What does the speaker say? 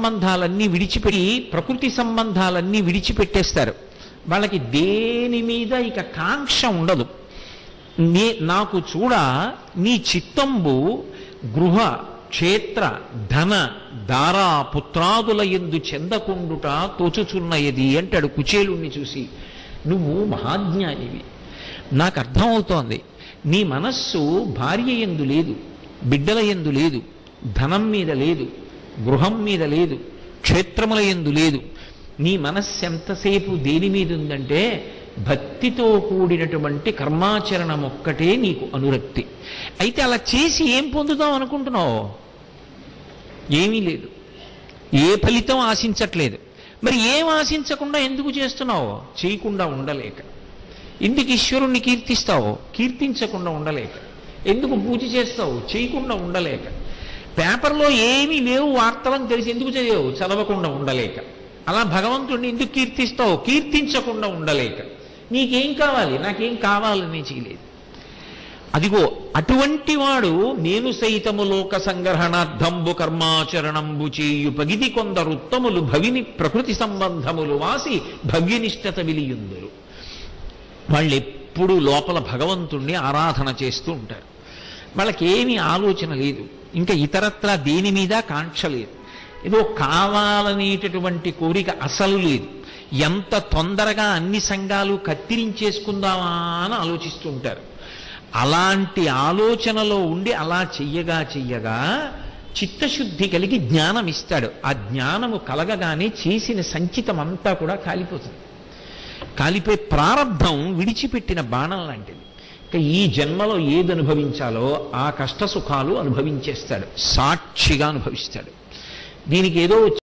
సంబంధాలన్నీ విడిచిపెట్టి ప్రకృతి సంబంధాలన్నీ విడిచిపెట్టేస్తారు వాళ్ళకి దేని మీద ఇక కాంక్ష ఉండదు నీ నాకు చూడ నీ చిత్తంబు గృహ క్షేత్ర ధన దారా పుత్రాదుల ఎందు చెందకుండుట తోచుచున్నయది అంటాడు కుచేలుణ్ణి చూసి నువ్వు మహాజ్ఞానివి నాకు అర్థమవుతోంది నీ మనస్సు భార్య ఎందు లేదు బిడ్డల ఎందు లేదు ధనం మీద లేదు గృహం మీద లేదు క్షేత్రముల ఎందు లేదు నీ మనస్సు ఎంతసేపు దేని మీద ఉందంటే భక్తితో కూడినటువంటి కర్మాచరణం ఒక్కటే నీకు అనురక్తి అయితే అలా చేసి ఏం పొందుదాం అనుకుంటున్నావు ఏమీ లేదు ఏ ఫలితం ఆశించట్లేదు మరి ఏం ఆశించకుండా ఎందుకు చేస్తున్నావు చేయకుండా ఉండలేక ఎందుకు ఈశ్వరుణ్ణి కీర్తిస్తావు కీర్తించకుండా ఉండలేక ఎందుకు పూజ చేస్తావు చేయకుండా ఉండలేక పేపర్లో ఏమీ లేవు వార్తలను తెలిసి ఎందుకు చదివావు చదవకుండా ఉండలేక అలా భగవంతుడిని ఎందుకు కీర్తిస్తావు కీర్తించకుండా ఉండలేక నీకేం కావాలి నాకేం కావాలని చేయలేదు అదిగో అటువంటి వాడు నేను సైతము లోక సంగ్రహణార్థంబు కర్మాచరణంబు చేయు పగిది కొందరుత్తములు భవిని ప్రకృతి సంబంధములు వాసి భవ్యనిష్టత విలియుందురు వాళ్ళు ఎప్పుడు లోపల భగవంతుణ్ణి ఆరాధన చేస్తూ ఉంటారు వాళ్ళకి ఏమీ ఆలోచన లేదు ఇంకా ఇతరత్రా దేని మీద కాంక్ష లేదు ఏదో కావాలనేటటువంటి కోరిక అసలు లేదు ఎంత తొందరగా అన్ని సంఘాలు కత్తిరించేసుకుందామా అని ఆలోచిస్తూ ఉంటారు అలాంటి ఆలోచనలో ఉండి అలా చెయ్యగా చెయ్యగా చిత్తశుద్ధి కలిగి జ్ఞానం ఇస్తాడు ఆ జ్ఞానము కలగగానే చేసిన సంచితం అంతా కూడా కాలిపోతుంది కాలిపోయి ప్రారంధం విడిచిపెట్టిన బాణం లాంటిది ఇక ఈ జన్మలో ఏది అనుభవించాలో ఆ కష్ట సుఖాలు అనుభవించేస్తాడు సాక్షిగా అనుభవిస్తాడు దీనికి ఏదో